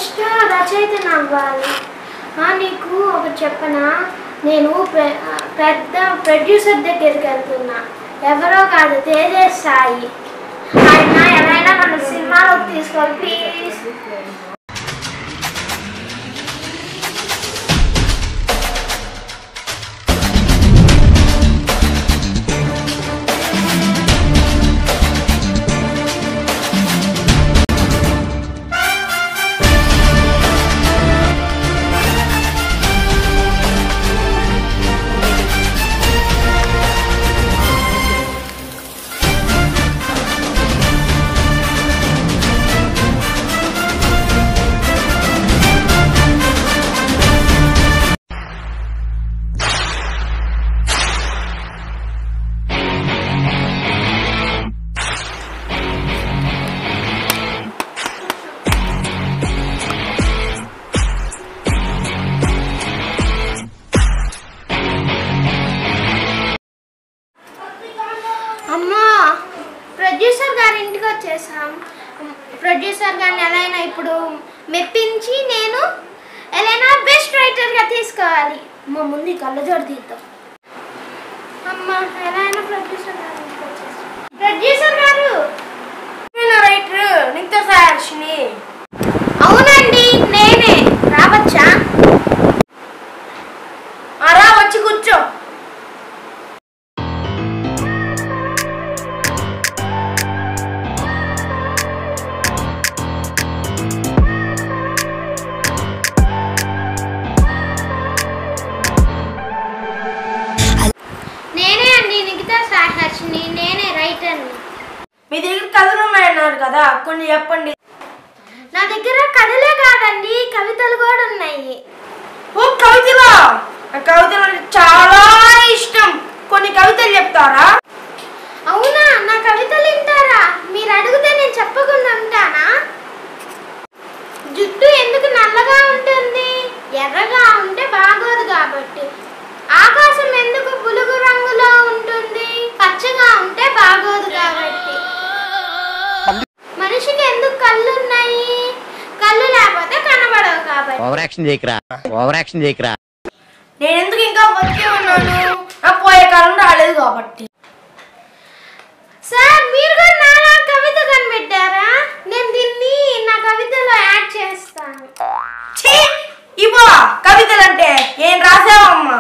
First రచయితని అవ్వాలి ఆ, నీకు ఒకటి చెప్పనా నేను పె- ఆ, పెద్ద ప్రొడ్యూసర్ దగ్గరికి వెళ్తున్నా ఎవరో కాదు తేజస్ సాయి ఆయన ఎవరైనా మన సినిమాలోకి తీసుకోవాలి ప్లీజ్ అమ్మా ప్రొడ్యూసర్ గారి ఇంటికి వచ్చేసాం ప్రొడ్యూసర్ గారిని ఎలా అయినా ఇప్పుడు మెప్పించి నేను ఎలా బెస్ట్ రైటర్గా తీసుకోవాలి మా ముందు ఈ కళ్ళజోడు తీద్దాం అమ్మా ఎలా అయినా ప్రొడ్యూసర్ గారి ఇంటికి వచ్చేసాం ప్రొడ్యూసర్ గారు రైటర్ నిత్య సాక్షిని అవునండి నేనే రావచ్చా అరా వచ్చి కూర్చో నేనే అండి నిఖితా సాహర్షిని నేనే రైటర్ని మీ దగ్గర కథలు ఉన్నాయన్నారు కదా కొన్ని చెప్పండి నా దగ్గర కథలే కాదండి కవితలు కూడా ఉన్నాయి ఓ కవితలా ఆ కవితలు అంటే చాలా ఇష్టం కొన్ని కవితలు చెప్తారా అవునా నా కవితలు వింటారా మీరు అడిగితే నేను చెప్పకుండా ఉంటానా జుట్టు ఎందుకు నల్లగా ఉంటుంది ఎర్రగా ఉంటే బాగోదు కాబట్టి ఆకాశం ఎందుకు పులుగు రంగులో ఉంటుంది పచ్చగా ఉంటే బాగోదు కాబట్టి మనిషికి ఎందుకు కళ్ళు ఉన్నాయి కళ్ళు లేకపోతే కనబడవు కాబట్టి ఓవర్ యాక్షన్ చేయకరా ఓవర్ యాక్షన్ చేయకరా నేను ఎందుకు ఇంకా బతికే ఉన్నాను ఆ పోయే కాలం రాలేదు కాబట్టి సార్ మీరు కూడా నాలా కవిత కనిపెట్టారా నేను దీన్ని నా కవితలో యాడ్ చేస్తాను ఛీ! ఇవ్వా కవితలు అంటే ఏం రాసావమ్మా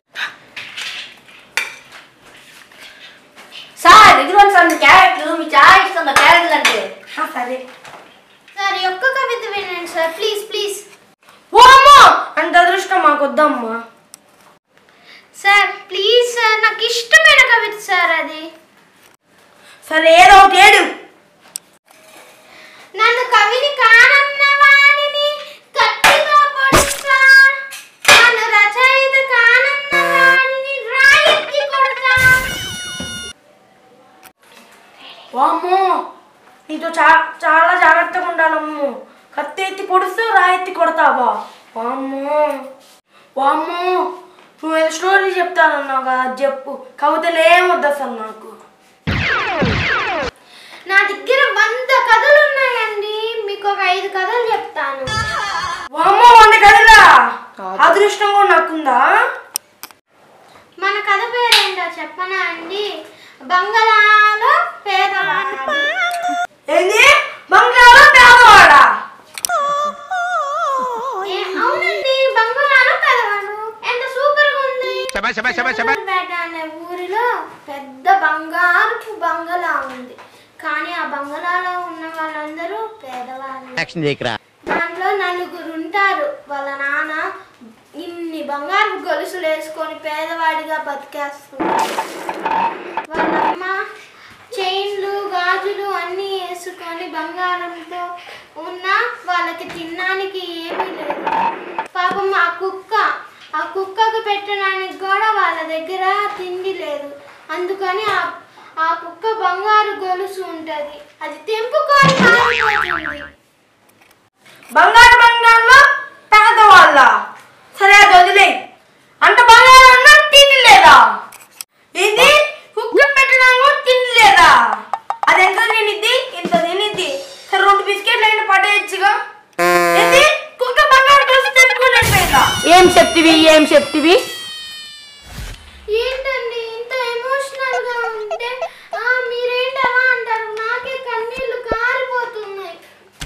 సార్ ఇదిగోండి సార్ మీ క్యారెక్టర్ మీకు చాలా ఇష్టం క్యారెక్టర్ అంటే ఆ, సరే సార్ ఈ ఒక్క కవిత వినండి సార్ ప్లీజ్ ప్లీజ్ ఓ అమ్మా అంత అదృష్టం మాకు వద్దమ్మా సార్ ప్లీజ్ సార్ నాకు ఇష్టమైన కవిత సార్ అది సరే ఏదో ఒకటి ఏడు నన్ను కవిని కానన్న వాణిని గట్టిగా పొడుస్తా నన్ను రచయిత కానన్న వాణిని రాయెత్తి కొడతా వామ్మో నీతో చా చాలా జాగ్రత్తగా ఉండాలమ్ము కత్తి ఎత్తి పొడుస్తూ రాయెత్తి కొడతావా వామ్మో వామ్మో నువ్వు ఏదో స్టోరీ చెప్తానన్నావు కదా అది చెప్పు కవితలు ఏం వద్దు అసలు నాకు నా దగ్గర వంద కథలు ఉన్నాయండి మీకు ఒక ఐదు కథలు చెప్తాను వామ్మో వంద కదలా అదృష్టం కూడా నాకుందా మన కథ పేరేంటో చెప్పనా అండి బంగళాలో పేదవాడు ఏంది బంగాళా పేదవాడా ఏ, అవునండి బంగళాలో పేదవాడు ఎంత సూపర్ గా ఉంది శభాష్, శభాష్, శభాష్, శభాష్. పేట అనే ఊరిలో పెద్ద బంగారు బంగళా ఉంది కానీ ఆ బంగళాలో ఉన్న వాళ్ళందరూ పేదవాళ్ళు యాక్షన్ చేయకరా దాంట్లో నలుగురు ఉంటారు వాళ్ళ నాన్న ఇన్ని బంగారు గొలుసులు వేసుకొని పేదవాడిగా బతికేస్తున్నారు వాళ్ళ అమ్మ చైన్లు గాజులు అన్నీ వేసుకొని బంగారంతో ఉన్న వాళ్ళకి తినడానికి ఏమీ లేదు పాపం ఆ కుక్క ఆ కుక్కకు పెట్టడానికి కూడా వాళ్ళ దగ్గర తిండి లేదు అందుకని ఆ ఆ కుక్క బంగారు గొలుసు ఉంటుంది అది తెంపుకొని పారిపోతుంది బంగారు బంగారులో పేదవాళ్ళ సరే అది వదిలే అంత బంగారం ఉన్నా తిండి లేదా ఇది కుక్క పెట్టినా కూడా తిండి లేదా అది ఎంత తినిద్ది ఇంత తినిద్ది సరే రెండు బిస్కెట్లు అయినా పడేయచ్చుగా ఏంది ఏం చెప్తివి ఏం చెప్తివి ఏంటండి ఇంత ఎమోషనల్ గా ఉంటే ఆ మీరేంటి అలా అంటారు నాకే కన్నీళ్లు కారిపోతున్నాయి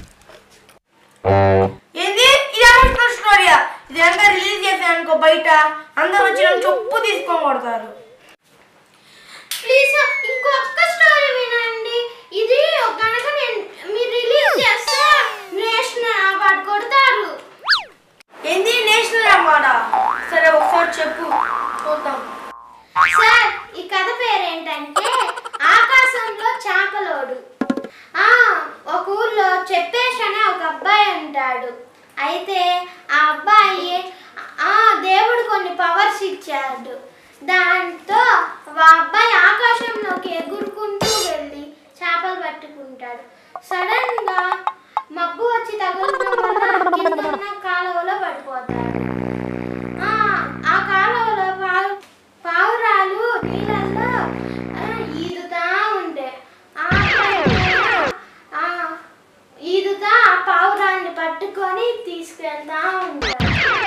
ఏంది ఇది ఎమోషనల్ స్టోరీయా ఇది కనుక రిలీజ్ చేసాను అనుకో బయట అందరూ వచ్చి నన్ను చొప్పు తీసుకొని కొడతారు ప్లీజ్ ఇంకొక స్టోరీ వినండి ఇది కనుక నేను మీరు రిలీజ్ చేస్తే నేషనల్ అవార్డు కొడతారు ఏంది నేషనల్ అన్నమాట సరే ఒకసారి చెప్పు చూద్దాం సార్ ఈ కథ పేరేంటంటే ఆకాశంలో చేపలోడు ఆ ఒక ఊర్లో చెప్పేష్ అనే ఒక అబ్బాయి ఉంటాడు అయితే ఆ అబ్బాయి ఆ దేవుడు కొన్ని పవర్స్ ఇచ్చాడు దాంతో ఆ అబ్బాయి ఆకాశంలోకి ఎగురుకుంటూ వెళ్ళి చేపలు పట్టుకుంటాడు సడన్ గా మబ్బు వచ్చి తగులడం వల్ల కింద ఉన్న కాలువలో పడిపోతాడు ఆ ఆ కాలువలో పావు పావురాలు నీళ్ళల్లో ఆ, ఈదుతా ఉండే ఆ టైంలో, ఆ, ఈదుతా ఆ పావురాన్ని పట్టుకొని తీసుకెళ్తా ఉంటారు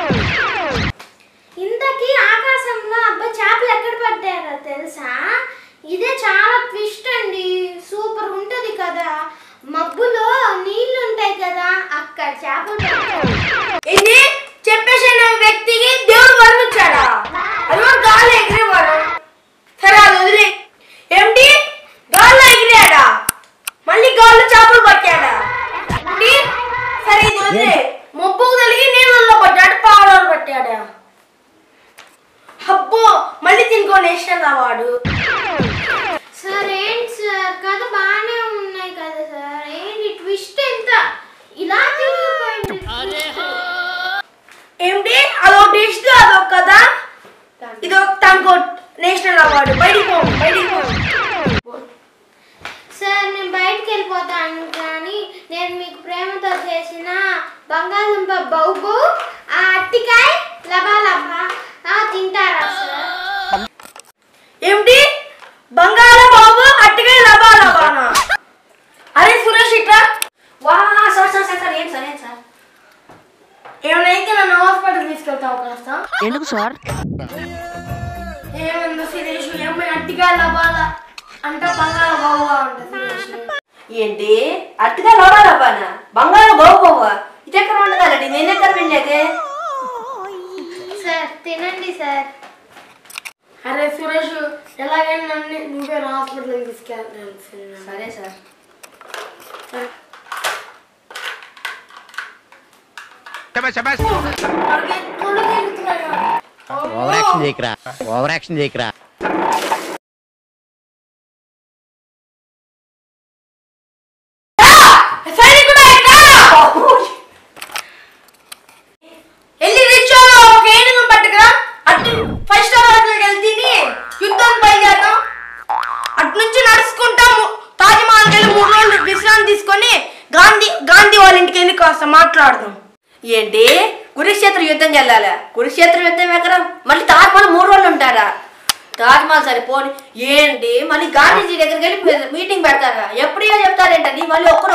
ఇంతకీ ఆకాశంలో అబ్బాయి చేపలు ఎక్కడ పడ్డారో తెలుసా ఇదే చాలా ట్విస్ట్ అండి సూపర్ ఉంటది కదా మబ్బులో నీళ్లు ఉంటాయి కదా అక్కడ చేపలు పడ్డారు ఏంది చెప్పేసిన వ్యక్తికి దేవుడు వర్ణించాడా అది కూడా గాల్లో ఎగిరేవాడు సరే అది వదిలే ఏమిటి గాల్లో ఎగిరాడా మళ్ళీ గాల్లో చేపలు పట్టాడా ఏంటి? సరే ఇది వదిలే మొబ్బుకు తలిగి నీళ్ళల్లో పడ్డాడు పావురాలు పట్టాడా అబ్బో మళ్ళీ తినుకో నేషనల్ అవార్డు సార్ ఏంటి సార్ కథ బాగానే ఉన్నాయి కదా సార్ ఏంటి ట్విస్ట్ ఎంత ఇలా తిరిగిపోయింది ఏమిటి అదొక టేస్ట్ అదొక కదా ఇది ఒక తనకు నేషనల్ అవార్డు బయటికి పో బయటికి పో సార్ నేను బయటికి వెళ్ళిపోతాను కానీ నేను మీకు ప్రేమతో చేసిన బంగాళదుంప బౌబు ఆ అట్టికాయ లబా లబా ఆ, తింటారా సార్ ఏమిటి బంగాళ బాబు అట్టిగా లబా లబానా అరే సురేష్ ఇట్రా వా సార్ సార్ సార్ సార్ ఏంటి సార్ ఏంటి సార్ ఏమైనా అయితే నన్ను హాస్పిటల్ తీసుకెళ్తావు కాస్త ఎందుకు సార్ ఏమన్నా సురేష్ ఏమైనా అట్టిగా లబాలా అంటే బంగాళ బాబుగా ఉంటుంది సురేష్ ఏంటి అట్టుగా లోడాలబ్బానా బంగారు గోపోవా ఇది ఎక్కడ ఉండదండి నేను ఎక్కడ వెళ్ళేది సార్ తినండి సార్ అరే సురేష్ ఎలాగైనా నన్ను నువ్వే హాస్పిటల్కి తీసుకెళ్తాను సరే సార్ శబాష్ శబాష్ ఓవర్ యాక్షన్ చేయకరా ఓవర్ యాక్షన్ చేయకరా వెళ్ళి రిక్షాలో ఒక ఏనుగు పట్టుకురా అటు ఫైవ్ స్టార్ హోటల్కి వెళ్ళి తిని యుద్ధం బయలుదేరదాం అటు నుంచి నడుచుకుంటాం తాజ్మహల్కి వెళ్ళి మూడు రోజులు విశ్రాంతి తీసుకొని గాంధీ గాంధీ వాళ్ళ ఇంటికి వెళ్ళి కాస్త మాట్లాడదాం ఏంటి కురుక్షేత్ర యుద్ధంకి వెళ్ళాలా కురుక్షేత్ర యుద్ధం ఎక్కడ మళ్ళీ తాజ్మహల్ మూడు రోజులు ఉంటారా తాజ్మహల్ సరిపోని ఏంటి మళ్ళీ గాంధీజీ దగ్గరికి వెళ్ళి మీటింగ్ పెడతారా ఎప్పుడో చెప్తారేంటండి మళ్ళీ ఒక్క